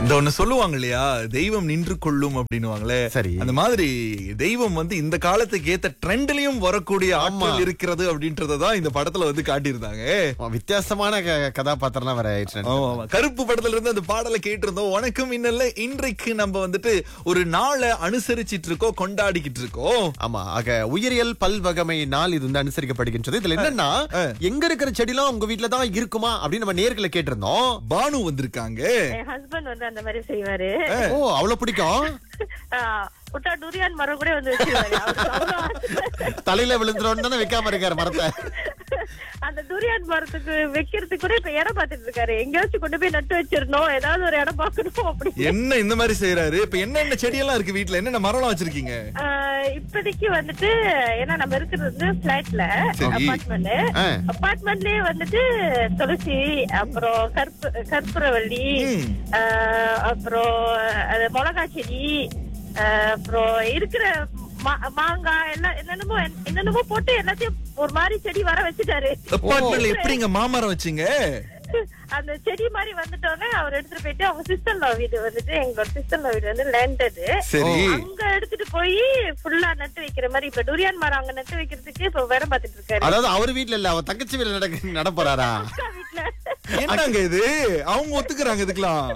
இந்த ஒண்ணு சொல்லுவாங்க இல்லையா தெய்வம் நின்று கொள்ளும் அப்படின்னுவாங்களே சரி. அந்த மாதிரி தெய்வம் வந்து இந்த காலத்துக்கு ஏத்த ட்ரெண்ட்லயும் வரக்கூடிய ஆமா. ஆற்றல் இருக்கிறது அப்படின்றத தான் இந்த படத்துல வந்து காட்டியிருந்தாங்க ஆமா, வித்தியாசமான க- கதாபாத்திரம்லாம் வர ஆயிடுச்சு ஆமா, ஆமா. கருப்பு படத்துல இருந்து அந்த பாடலை கேட்டிருந்தோம் உனக்கும் இன்னல்ல இன்றைக்கு நம்ம வந்துட்டு ஒரு நாளை அனுசரிச்சிட்டு இருக்கோம் கொண்டாடிக்கிட்டு இருக்கோம் ஆமா ஆக உயிரியல் பல்வகமை நாள் இது வந்து அனுசரிக்கப்படுகின்றது இதுல என்னன்னா எங்க இருக்கிற செடிலாம் உங்க வீட்ல தான் இருக்குமா அப்படின்னு நம்ம நேர்களை கேட்டிருந்தோம் பானு வந்திருக்காங்க என் ஹஸ்பண்ட் வந்து அந்த மாதிரி செய்வாரு ஓ அவ்வளவு பிடிக்கும் ஆஹ் விட்டா டூரியான் மரம் கூட வந்து வச்சிருவாரு அவருக்கு அவ்வளவு ஆசை. தலையில விழுந்துரும் தானே வைக்காம இருக்காரு மரத்தை அந்த டூரியான் மரத்துக்கு வைக்கிறதுக்கு கூட இப்ப இடம் பார்த்துட்டு இருக்காரு எங்கேயாச்சும் கொண்டு போய் நட்டு வச்சிடணும் ஏதாவது ஒரு இடம் பார்க்கணும் அப்படி என்ன இந்த மாதிரி செய்யறாரு இப்ப என்னென்ன செடியெல்லாம் இருக்கு வீட்ல என்னென்ன மரம்லாம் வச்சிருக்கீங்க ஆஹ் இப்போதைக்கு வந்துட்டு ஏன்னா நம்ம இருக்கிறது வந்து பிளாட்ல சரி. அபார்ட்மெண்ட் ஆ. அபார்ட்மெண்ட்லயே வந்துட்டு துளசி அப்புறம் கற்பு கற்பூரவள்ளி ம். ஆஹ் அப்புறம் அது மிளகா செடி ஆஹ் அப்புறம் இருக்கிற மா- மாங்காய் எல்லாம் என்னென்னமோ என்னென்னமோ போட்டு எல்லாத்தையும் ஒரு மாதிரி செடி வர வச்சுட்டாரு அப்பார்ட்மெண்ட்ல எப்படிங்க மாமரம் வச்சீங்க அந்த செடி மாதிரி வந்துட்டோன்னே அவர் எடுத்துட்டு போயிட்டு அவங்க சிஸ்டர் லவ் வீடு வந்துட்டு எங்களோட சிஸ்டர் லவ் வீடு வந்து லேண்டது சரி அங்க எடுத்துட்டு போய் ஃபுல்லா நட்டு வைக்கிற மாதிரி இப்ப டூரியான் மரம் அங்க நட்டு வைக்கிறதுக்கு இப்ப வேற பாத்துட்டு இருக்காரு அதாவது அவர் வீட்ல இல்ல அவர் தங்கச்சி வீட்ல நடக்க நட போறாரா அக்கா வீட்டுல என்னங்க இது அவங்க ஒத்துக்குறாங்க இதுக்கெல்லாம்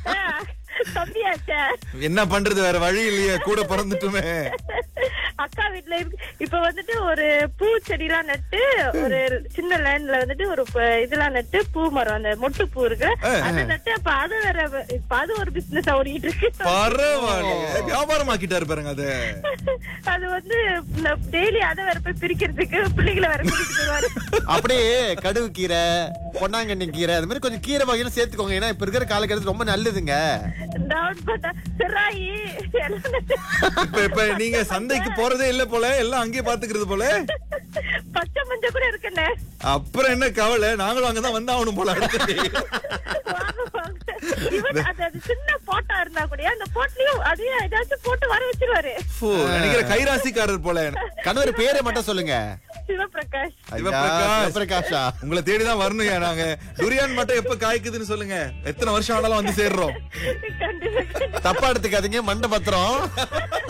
தம்பியாச்சே என்ன பண்றது வேற வழி இல்லையே கூட பிறந்துட்டுமே அக்கா வீட்டுல இருக்கு இப்ப வந்துட்டு ஒரு பூ செடிலாம் நட்டு ஒரு சின்ன லேண்ட்ல வந்துட்டு ஒரு ப- இதெல்லாம் நட்டு பூ மரம் அந்த மொட்டு பூ இருக்கு அது நட்டு அப்ப அது வேற இப்ப அது ஒரு பிசினஸ் ஓடிட்டு இருக்கு பரவாயில்லையே வியாபாரம் ஆக்கிட்டாரு பாருங்க அத அது வந்து டெய்லி அதை வேற போய் பிரிக்கிறதுக்கு பிள்ளைகளை வேற கூட்டிட்டு வருவாரு அப்படியே கடுகு கீரை பொன்னாங்கண்ணி கீரை அது மாதிரி கொஞ்சம் கீரை வகையில சேர்த்துக்கோங்க ஏன்னா இப்ப இருக்கிற காலகட்டத்தில் ரொம்ப நல்லதுங்க டவுன் பண்ண சிராயி எல்லாம் நட்டு இப்ப இப்ப நீங்க சந்தைக்கு போறதே இல்ல போல எல்லாம் அங்கேயே பாத்துக்கிறது போல பச்சை மஞ்சள் கூட இருக்குண்ணே அப்புறம் என்ன கவலை நாங்களும் அங்கதான் வந்தாகணும் போல அடுத்து வாங்க, வாங்க. Even அது அது சின்ன போட்டா இருந்தா கூட அந்த போட்லயும் அதையும் ஏதாச்சும் போட்டு வர வச்சிருவாரு ஓ, நினைக்கிற கைராசிக்காரர் போல கணவர் பேரை மட்டும் சொல்லுங்க சிவபிரகாஷ் சிவபிரகாஷ். ஐயா, சிவபிரகாஷா உங்களை தேடிதான் வரணும் ஏன் நாங்க துரியான் மட்டும் எப்ப காய்க்குதுன்னு சொல்லுங்க எத்தனை வருஷம் ஆனாலும் வந்து சேர்றோம் கண்டிப்பா தப்பா எடுத்துக்காதீங்க மண்டை பத்திரம்